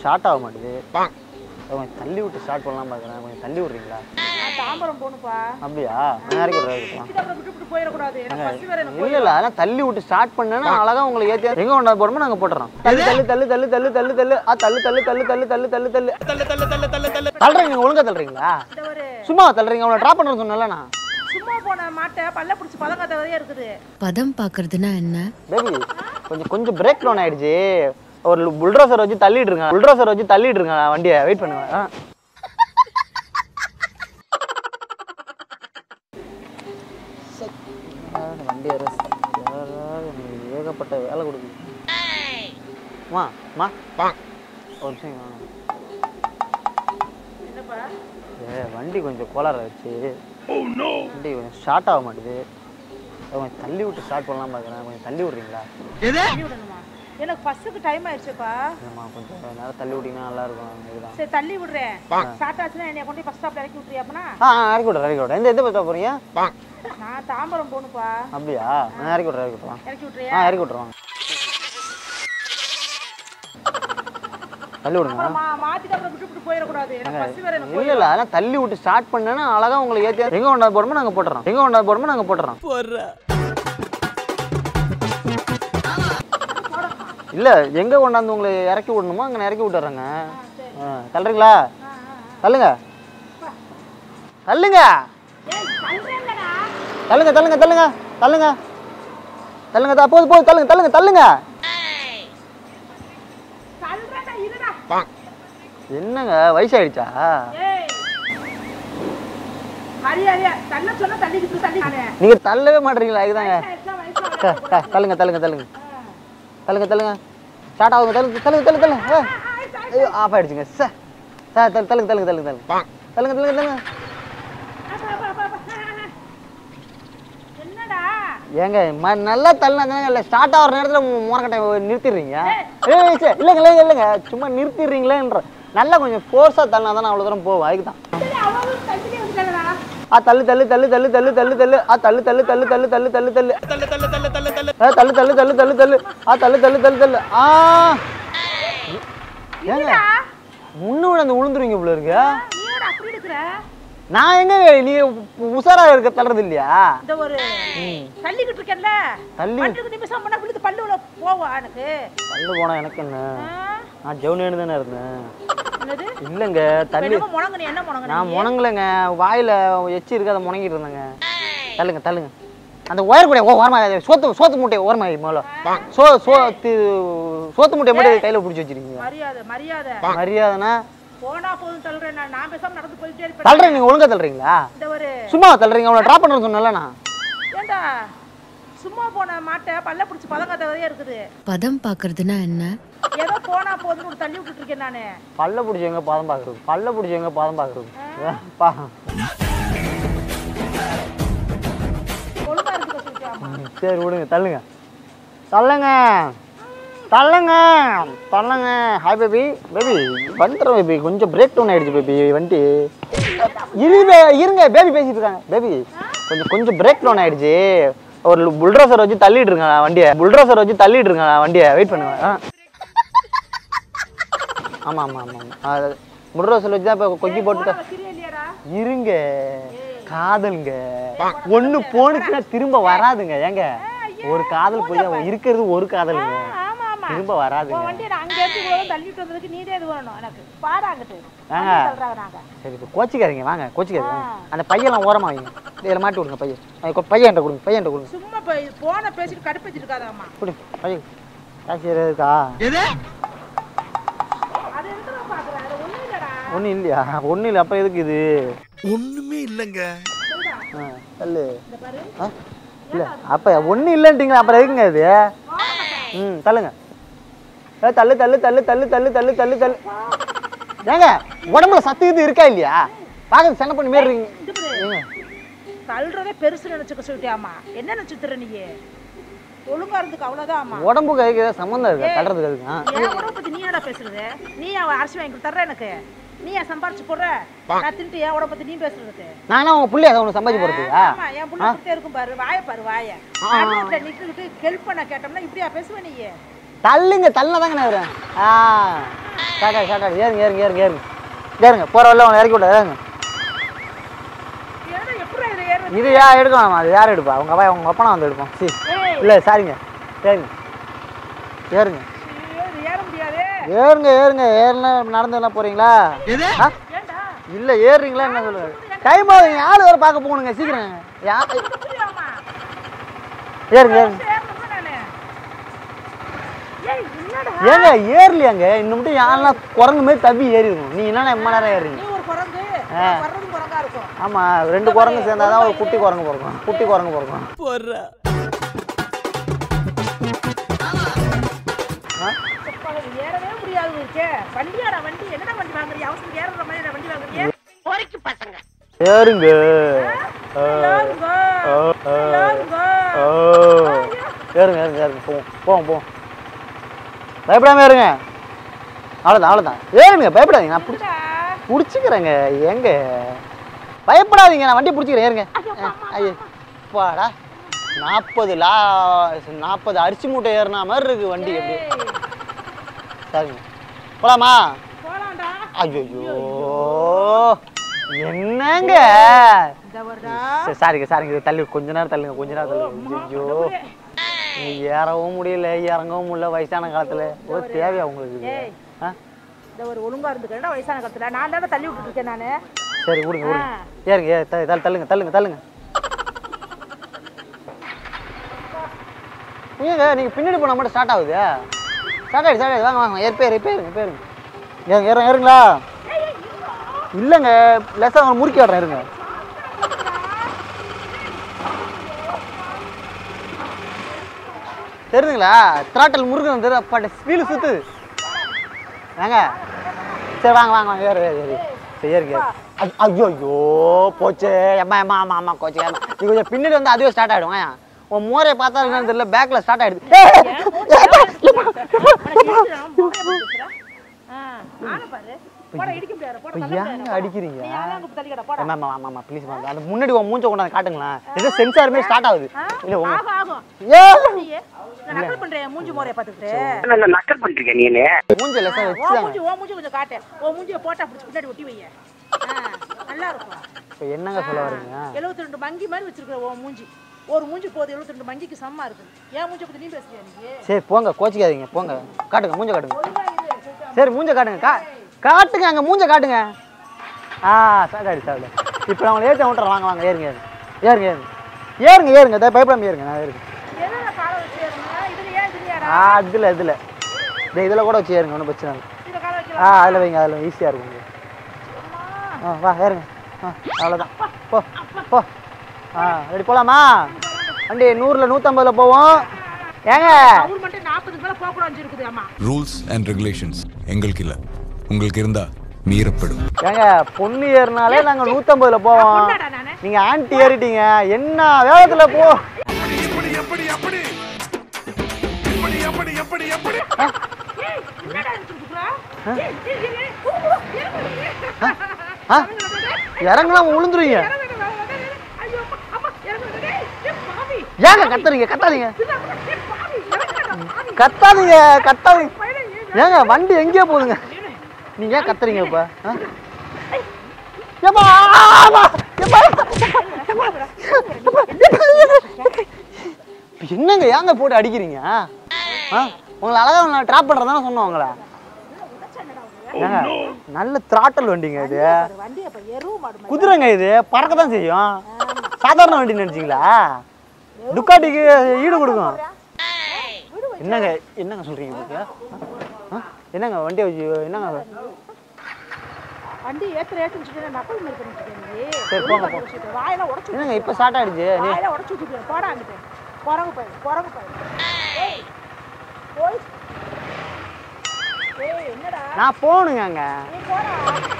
Start ஆக மாட்டேது கொஞ்சம் தள்ளி விட்டு ஸ்டார்ட் பண்ணலாம் பார்க்குறேன் கொஞ்சம் தள்ளி விட்றீங்களா நான் தாம்பரம் போகணுப்பா அப்படியா நான் இறக்கி விட்றேன் இறக்கி விட்றேன். கிட்ட அப்புறம் விட்டு விட்டு போயிடக்கூடாது எனக்கு பசி வேற எனக்கு இல்ல இல்ல அதெல்லாம் தள்ளி விட்டு ஸ்டார்ட் பண்ணேன்னா அழகா உங்களை ஏத்தி எங்க கொண்டாந்து போறோமோ நாங்க போட்டுறோம் தள்ளு தள்ளு தள்ளு தள்ளு தள்ளு தள்ளு தள்ளு ஆ தள்ளு தள்ளு தள்ளு தள்ளு தள்ளு தள்ளு தள்ளு தள்ளுறீங்க நீங்க ஒழுங்கா தள்ளுறீங்களா இந்த ஒரு சும்மா தள்ளுறீங்க அவனை ட்ராப் பண்ண சொன்னல நான் சும்மா போன மாட்டை பல்ல பிடிச்சி பதங்காத வரையும் இருக்குது பதம் பார்க்கறதுனா என்ன பேபி கொஞ்சம் கொஞ்சம் பிரேக் டவுன் ஆயிடுச்சு ஒரு புல்ட்ரோசர் வச்சு தள்ளிட்டு இருங்க புல்ட்ரோசர் வச்சு தள்ளிட்டு இருங்க வண்டியை வெயிட் பண்ணுங்க ஆ. யாராவது வண்டி அரசு யாராவது எனக்கு ஏகப்பட்ட வேலை கொடுக்குது மா மா ஒரு நிமிஷம் இங்க வாங்க. என்னப்பா ஏ வண்டி கொஞ்சம் கோளாறு ஆச்சு வண்டி கொஞ்சம் ஸ்டார்ட் ஆக மாட்டுது அதை கொஞ்சம் தள்ளி விட்டு ஸ்டார்ட் பண்ணலாம் பார்க்குறேன் கொஞ்சம் தள்ளி விட்றீங்களா தள்ளி விடணுமா எனக்கு பஸ்ஸுக்கு டைம் ஆயிடுச்சுப்பா இல்லைம்மா கொஞ்சம் நேரம் தள்ளி விட்டிங்கன்னா நல்லா இருக்கும் இதுதான் சரி தள்ளி விடுறேன் ஸ்டார்ட் ஆச்சுன்னா என்னை கொண்டு பஸ் ஸ்டாப்ல இறக்கி விட்டுறியா அப்பனா ஆ ஆ, இறக்கி விட்றேன் இறக்கி விட்றேன் எந்த எந்த பஸ் போகிறீங்க நான் தாம்பரம் போகணுப்பா அப்படியா நான் இறக்கி விட்றேன் இறக்கி விட்றேன் இறக்கி விட்டுறியா ஆ இறக்கி விட்ருவாங்க தள்ளி விடுங்க அப்புறம் மா மாத்திட்டு அப்புறம் விட்டு விட்டு போயிடக்கூடாது எனக்கு பசி வேற எனக்கு இல்ல இல்ல அதெல்லாம் தள்ளி விட்டு ஸ்டார்ட் பண்ணேன்னா அழகா உங்களை ஏத்தி எங்க கொண்டாந்து போடுமோ நாங்க போட்டுறோம் எங்க கொண்டாந்து போடுமோ நாங்க போட்டுறோம் இல்ல எங்க கொண்டாந்து உங்களை இறக்கி விடணுமோ அங்க நான் இறக்கி விட்டுறேங்க ஆ, தள்ளுறீங்களா தள்ளுங்க தள்ளுங்க ஏய் தள்ளுறேன்லடா தள்ளுங்க தள்ளுங்க தள்ளுங்க தள்ளுங்க தள்ளுங்க தா- போதும் போதும் தள்ளுங்க தள்ளுங்க தள்ளுங்க தள்ளுறேன்டா இருடா என்னங்க வயசாயிடுச்சா ஏய் மரியாதையா தள்ள சொன்னா தள்ளிக்கிட்டு தள்ளி நானே நீங்க தள்ளவே மாட்டீங்களா இதுதாங்க வயசுல வயசுல த- த- தள்ளுங்க தள்ளுங்க தள்ளுங்க தள்ளுங்க தள்ளுங்க ஸ்டார்ட் ஆகுங்க தள்ளுங்க தள்ளுங்க தள்ளுங்க தள்ளுங்க ஏ, ஐயோ ஆஃப் ஆயிடுச்சுங்க சார் சார் தள்ளு தள்ளுங்க தள்ளுங்க தள்ளுங்க தள்ளுங்க தள்ளுங்க தள்ளுங்க தள்ளுங்க என்னடா ஏங்க ம- நல்லா தள்ளினா இல்லை ஸ்டார்ட் ஆகிற நேரத்தில் முறக்கட்டை நிறுத்திடுறீங்க ஏய் சே இல்லைங்க இல்லைங்க இல்லைங்க சும்மா நிறுத்திடுறீங்களேன்ற நல்லா கொஞ்சம் ஃபோர்ஸாக தள்ளினா தானே அவ்வளோ தூரம் போகும் அதுக்கு தான் அவளும் தள்ளிட்டே வந்துட்டாங்கடா ஆ தள்ளு தள்ளு தள்ளு தள்ளு தள்ளு தள்ளு தள்ளு ஆ தள்ளு தள்ளு தள்ளு தள்ளு தள்ளு தள்ளு தள்ளு ஆ தள்ளு தள்ளு தள்ளு தள்ளு தள்ளு ஆ தள்ளு தள்ளு தள்ளு தள்ளு ஆ ஏங்க முன்னு அந்த உளுந்துருவீங்க இவ்வளோ இருக்கு நீ என்னடா அப்படி இருக்கிற நான் எங்க நீ உசாரா இருக்க தள்ளுறது இல்லையா இந்த ஒரு தள்ளிக்கிட்டு இருக்கேன்ல தள்ளி பல்லுக்கு நிமிஷம் பண்ணா விழுந்து பல்லு உள்ள போவா எனக்கு தள்ளு போனா எனக்கு என்ன ஆ? நான் ஜவுனேன்னு தானே இருந்தேன் என்னது இல்லைங்க தள்ளி என்னமோ முழங்கு நீ என்ன முழங்கு நான் முணங்கலைங்க வாயில எச்சி இருக்கு அதை முணங்கிட்டு இருந்தேங்க தள்ளுங்க தள்ளுங்க அந்த ஒயர் கூட ஓ ஓரமா சோத்து சோத்து மூட்டை ஓரமா வை முதல்ல சோ சோத்து சோத்து மூட்டை மட்டும் கையில பிடிச்சி வச்சிருக்கீங்க மரியாதை மரியாதை மரியாதைனா போனா போதும் தள்ளுறேன் நான் நான் பேசாம நடந்து போயிட்டே இருப்பேன் தள்ளுறேன் நீங்க ஒழுங்கா தள்ளுறீங்களா இந்த ஒரு சும்மா தள்ளுறீங்க அவனை ட்ராப் பண்ண சொன்னல நான் ஏண்டா சும்மா போன மாட்டை பல்ல பிடிச்சி பதங்காத வரையும் இருக்குது பதம் பார்க்கறதுனா என்ன ஏதோ போனா போதுன்னு ஒரு தள்ளி விட்டுட்டு இருக்கேன் நானு பல்ல பிடிச்சி எங்க பாதம் பாக்குறது பல்ல பிடிச்சி எங்க பாதம் பாக்குறது பா ஒழுங்கா இருந்துக்க சொல்லிட்டு ஆமா ம், சரி விடுங்க தள்ளுங்க தள்ளுங்க தள்ளுங்க தள்ளுங்க ஹாய் பேபி பேபி வந்துடுறோம் பேபி கொஞ்சம் பிரேக் டவுன் ஆயிடுச்சு பேபி வண்டி இரு பே- இருங்க பேபி பேசிட்டு இருக்காங்க பேபி கொஞ்சம் கொஞ்சம் பிரேக் டவுன் ஆயிடுச்சு ஒரு புல்ட்ரோசர் வச்சு தள்ளிட்டு இருங்க வண்டியை புல்ட்ரோசர் வச்சு தள்ளிட்டு இருங்க வண்டியை வெயிட் பண்ணுங்க ஆ. ஆமா ஆமா ஆமா ஆமா புல்ட்ரோசர் வச்சு தான் இப்போ கொக்கி போட்டு சரியா இல்லையாடா இருங்க காதலுங்க ஒண்ணு போனுச்சுன்னா திரும்ப வராதுங்க ஏங்க ஒரு காதல் போய் இருக்கிறது ஒரு காதலுங்க ஆமா ஆமா திரும்ப வராதுங்க உன் வண்டியை நான் அங்க இருந்து இவ்வளவு தள்ளிட்டு வந்ததுக்கு நீதே இது வரணும் எனக்கு பாடாங்கட்டு ஆ. சொல்றாங்க நாங்க சரி இப்போ கோச்சிக்காதீங்க வாங்க கோச்சிக்காதீங்க வாங்க. அந்த பையெல்லாம் ஓரமா வைங்க இதில் மாட்டி விடுங்க பையன் அஹ் கொ- பையன்ட்ட கொடுங்க பையன்ட்ட கொடுங்க சும்மா போய் போன பேசிட்டு கடுப்பேச்சிட்டு இருக்காதாம்மா கொடு பையன் காசு இருக்கா அது எதுக்கு பாக்குறேன் அது ஒண்ணும் இல்லடா ஒன்றும் இல்லையா ஒன்றும் இல்லை அப்போ எதுக்கு இது ஒண்ணுமே இல்லைங்க ஆ தள்ளு இந்த பாரு ஆ இல்லை அப்போ ஒன்றும் இல்லைன்ட்டீங்களா அப்புறம் எதுக்குங்க இது ம் தள்ளுங்க ஏ, தள்ளு தள்ளு தள்ளு தள்ளு தள்ளு தள்ளு தள்ளு தள்ளு ஏங்க உடம்புல சத்து இது இருக்கா இல்லையா பார்க்க சண்டை பண்ணி மாரி இருக்கீங்க இது பாரு ஏங்க தள்ளுறதே பெருசு நினைச்சுக்க சொல்லிட்டியாமா என்ன நினைச்சுத்துற நீ ஒழுங்கா இருந்துக்கு அவ்வளவுதான் அம்மா உடம்புக்கு அதுக்கு ஏதாவது சம்மந்தம் இருக்கா தள்ளுறதுக்கு அதுக்கு ஆ என் உடம்பு பத்தி நீ என்னடா பேசுறது நீ அவன் அரிசி வாங்கி தர்ற எனக்கு நீ ஏன் சம்பாரிச்சு போடுற நான் தின்ட்டு என் உடம்பு பத்தி நீ பேசுறதுக்கு நானும் அவங்க புள்ளி அதை ஒன்று சம்பாதிச்சு போகிறதுக்கா ஆமா என் புள்ள கொடுத்தே இருக்கும் பாரு வாய பாரு வாய நடுவுல நின்றுக்கிட்டு ஹெல்ப் பண்ண கேட்டோம்னா இப்படியா பேசுவ நீ தள்ளுங்க தள்ளினா தாங்க நான் வரேன் ஆ ஷார்ட் ஆடு ஷார்ட் ஆடு ஏறுங்க ஏறுங்க ஏறுங்க ஏறுங்க ஏறுங்க போகிற வரல உங்களை இறக்கி விட்டு ஏறுங்க ஏன்னா எப்படி இதுல ஏறுறது இது யா எடுக்கலாம் அது யார் எடுப்பா உங்கள் அப்பா உங்கள் அப்பனா வந்து எடுப்போம் சரி ஏய் இல்லை சாரிங்க ஏறுங்க ஏறுங்க ஐயோ, இது ஏற முடியாதே ஏறுங்க ஏறுங்க ஏறுனா நடந்துலாம் போகிறீங்களா ஆ ஏன்டா இல்லை ஏறுறீங்களா என்ன சொல்லுங்க டைம் ஆகுதுங்க ஆள் வேறு பார்க்க போகணுங்க சீக்கிரம் யா புரியாமா ஏறுங்க ஏறுங்க ஏறணும்னு நானு ஏய் என்னடா ஏங்க ஏறலையாங்க இன்னும் மட்டும் யாரெல்லாம் குரங்கு மாதிரி தப்பி ஏறி இருக்கும் நீ என்னென்ன எம்ம நேரம் ஏறுறீங்க நீ ஒரு குரங்கு ஆ. வர்றதும் குரங்கா இருக்கும் ஆமாம் ரெண்டு குரங்கு சேர்ந்தா தான் ஒரு குட்டி குரங்கு பிறக்கும் குட்டி குரங்கு பிறக்கும் அப்பா, இது ஏறவே முடியாது இருக்கே வண்டியாடா வண்டி என்னடா வண்டி வாங்குறீங்க அவசரம் ஏறுற மாதிரி வண்டி வாங்குறீங்க பொறுக்கி பசங்க ஏறுங்க ஆ, ஏறுங்க ஆ, ஆ, ஏறுங்க ஆ. ஏறுங்க ஏறுங்க ஏறுங்க போவோம் போவோம் போவோம் பயப்படாம ஏறுங்க அவ்வளோதான் அவ்வளோதான் ஏறுங்க பயப்படாதீங்க நான் பிடிச்சி என்னடா? பிடிச்சிக்கிறேங்க ஏங்க பயப்படாதீங்க நான் வண்டி பிடிச்சிக்கிறேன் ஏறுங்க ஐயோ பாடா நாற்பது லா நாற்பது அரிசி மூட்டை ஏறினா மாதிரி இருக்கு வண்டி எப்படி ஏய், சரிங்க போலாமா போலாம்டா ஐயோ என்னங்க இந்த வருடா சரி, சாரிங்க சாரிங்க இது தள்ளி கொஞ்ச நேரம் தள்ளுங்க கொஞ்ச நேரம் தள்ளுங்க ஐயோ ஏறவும் முடியல இறங்கவும் முடியல வயசான காலத்துல ஒரு தேவையா உங்களுக்கு இது? ஏய். ஆ இந்த ஒரு ஒழுங்கா இருந்துக்கிறேன் வயசான காலத்துல நான் தானே தள்ளி விட்டுட்டு இருக்கேன் நானு சரி விடுங்க விடுங்க ஏறுங்க ஏ த- தள்ளு- தள்ளுங்க தள்ளுங்க தள்ளுங்க ஏங்க நீங்க பின்னாடி போனா மட்டும் ஸ்டார்ட் ஆகுது ஸ்டார்ட் ஆயிடுச்சு ஸ்டார்ட் ஆயிடுச்சு வாங்க வாங்க ஏறு பேரு பேருங்க பேருங்க ஏறுங்க ஏறுங்க ஏறுங்களா இல்லைங்க லெஸ்ஸாக அவங்க முறுக்கி விடுறேன் இருங்க தெரியுதுங்களா த்ராட்டல் முருகன் தெரியும் அப்பாட்ட ஸ்பீடு சுத்துது வாங்க சரி வாங்க வாங்க வாங்க ஏறு ஏறு ஏறு சரி ஏறுங்க ஏறு. ஐ- ஐயோ ஐயோ போச்சு அம்மா அம்மா ஆமா ஆமா கோச்சு ஏம்மா நீ கொஞ்சம் பின்னாடி வந்து அதுவே ஸ்டார்ட் ஆகிடும் வாயா உன் மோரையை பார்த்தா என்னன்னு தெரியல பேக்கில் ஸ்டார்ட் ஆகிடுது ஏங்க அடிக்கிறீங்க ஆமா ஆமா ஆமா ஆமா ப்ளீஸ் மேம் அந்த முன்னாடி உன் மூஞ்ச கொண்டாந்து காட்டுங்களேன் ஏதோ சென்சார் மாதிரி ஸ்டார்ட் ஆகுது இல்லை உங்க ஏ மூஞ்சி முறைய பார்த்துக்கிட்டு என்ன நக்கல் பண்றீங்க நீனு மூஞ்ச லெஸ்ஸாக ஓ வச்சுதாங்க மூஞ்சி ஓ மூஞ்சி கொஞ்சம் காட்டு ஓ மூஞ்சியை போட்டா பிடிச்சி பின்னாடி ஒட்டி வைய ஆ, நல்லா இருக்கும் இப்போ என்னங்க சொல்ல வரீங்க எழுபத்தி ரெண்டு மங்கி மாதிரி வச்சிருக்கிற ஓ மூஞ்சி ஒரு மூஞ்சி போகுது எழுபத்தி ரெண்டு மங்கிக்கு சமமா இருக்கு ஏன் மூஞ்சி பத்தி நீ பேசுறியா நீ சரி போங்க கோச்சிக்காதீங்க போங்க காட்டுங்க மூஞ்ச காட்டுங்க ஒழுங்கா இரு, சொல்லிட்டு சரி மூஞ்ச காட்டுங்க கா காட்டுங்க அங்கே மூஞ்ச காட்டுங்க ஆ சாக்காடி சாப்பிடு இப்போ நான் உங்களை ஏற்றி விட்டுறேன் வாங்க வாங்க ஏறுங்க ஏறுங்க ஏறுங்க ஏறுங்க ஏறுங்க ஏறுங்க இதை பயப்படாம ஏறுங்க நான் ஏறுங்க எதுல காலை வச்சு ஏறணும் இதுல ஏன் இதுலயாடா ஆ இதில் இதில் இந்த இதில் கூட வச்சு ஏறுங்க ஒன்றும் பிரச்சனை இல்லை இதுல காலை வைக்கலாம் ஆ அதில் வைங்க அதில் ஈஸியாக இருக்கும் உங்களுக்கு ஆ வா ஏறுங்க ஆ அவ்வளோதான் போ போ ஆ ரெடி போகலாமா வண்டி நூறில் நூற்றம்பதில் போவோம் ஏங்க அவர் மட்டும் நாற்பதுக்கு மேல போக கூடாது இருக்குது ஆமா ரூல்ஸ் அண்ட் ரெகுலேஷன்ஸ் எங்களுக்கு இல்ல உங்களுக்கு இருந்தா மீறப்படும் ஏங்க பொண்ணு ஏறினாலே நாங்கள் நூற்றம்பதில் போவோம் பொண்ணாடா நானு நீங்கள் ஆன்ட்டி ஏறிட்டீங்க என்ன வேகத்தில் போ எப்படி எப்படி எப்படி எப்படி எப்படி எப்படி எப்படி ஏய் என்னடா இருக்குறா ஏய் ஏய், ஏய், ஏய், ஊ, ஊ, இறங்கு, ஆ இறங்கலாம் விழுந்துருவீங்க ஐயோ அம்மா, அம்மா, இறங்கு, டேய், ஏய், பாவி, ஏங்க கத்துறீங்க கத்தாதீங்க ஏய், பாவி, இறங்குடா, பாவி. கத்தாதீங்க கத்தாதீங்க பயலே, ஏய், ஏங்க வண்டி எங்கேயோ போகுதுங்க நீங்க ஏன் கத்துறீங்க இப்ப ஆ? ஏம்மா, ஆமா, ஏம்மா, ஏம்மா, ஏம்மா, இப்ப என்னங்க ஏங்க போட்டு அடிக்கிறீங்க ஆ? உங்களை அழகா நான் ட்ராப் பண்றதானே சொன்னோம் உங்களை ஏங்க நல்ல த்ராட்டல் வண்டிங்க இது வண்டி அப்ப எருவு மாடு மாதிரி. குதிரைங்க இது பறக்க தான் செய்யும் சாதாரண வண்டி நினைச்சிங்களா டுக்காட்டிக்கு ஈடு கொடுக்கும் என்னங்க என்னங்க சொல்றீங்க நீங்க? ஆ? என்னங்க வண்டியை வச்சு என்னங்க வண்டி ஏத்துற ஏத்துன்னு சொல்லி நக்கல் மாதிரி பண்ணிட்டு இருக்க நீ. சரி, போங்க, ஒழுங்கா வச்சுட்டு, வாயெல்லாம் உடைச்சு என்னங்க இப்போ ஸ்டார்ட் ஆயிடுச்சு நீ வாயெல்லாம் உடைச்சு விட்டுட்டு போடா அங்கிட்டு குரங்கு பையன் குரங்கு பையன் ஏய் போய் ஏய் என்னடா நான் போகணுங்க அங்க நீ போடா